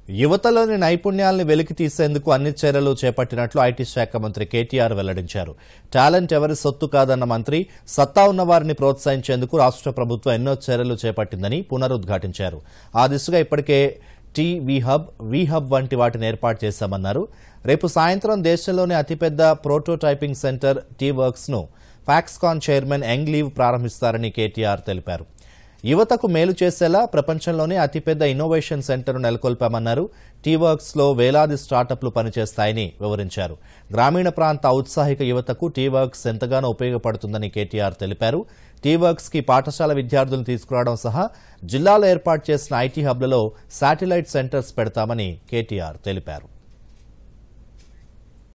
యువతలోని నైపుణ్యాల్ని వెలికి తీసేందుకు అన్ని చర్యలు చేపట్టినట్లు ఐటీ శాఖ మంత్రి కేటీఆర్ వెల్లడించారు టాలెంట్ ఎవరి సొత్తు కాదన్న మంత్రి సత్తా ఉన్న వారిని ప్రోత్సహించేందుకు రాష్ట్ర ప్రభుత్వం ఎన్నో చర్యలు చేపట్టిందని పునరుద్ఘాటించారు ఆ దిశగా ఇప్పటికే T V hub V hub వంటి వాటిని ఏర్పాటు చేశామన్నారు రేపు సాయంత్రం దేశంలోనే అతిపెద్ద ప్రోటోటైపింగ్ సెంటర్ టీ వర్క్స్ ను ఫాక్స్కాన్ చైర్మన్ యంగ్ లీవ్ ప్రారంభిస్తారని కేటీఆర్ తెలిపారు యువతకు మేలు చేసేలా ప్రపంచంలోనే అతిపెద్ద ఇన్నోవేషన్ సెంటర్ నెలకొల్పామన్నారు టీ వర్క్స్ లో వేలాది స్టార్టప్లు పనిచేస్తాయని వివరించారు గ్రామీణ ప్రాంత ఔత్సాహిక యువతకు టీ వర్క్స్ ఎంతగానో ఉపయోగపడుతుందని కేటీఆర్ తెలిపారు టీ వర్క్స్ కి పాఠశాల విద్యార్థులను తీసుకురావడం సహా జిల్లాలో ఏర్పాటు చేసిన ఐటీ హబ్లలో శాటిలైట్ సెంటర్స్ పెడతామని కేటీఆర్ తెలిపారు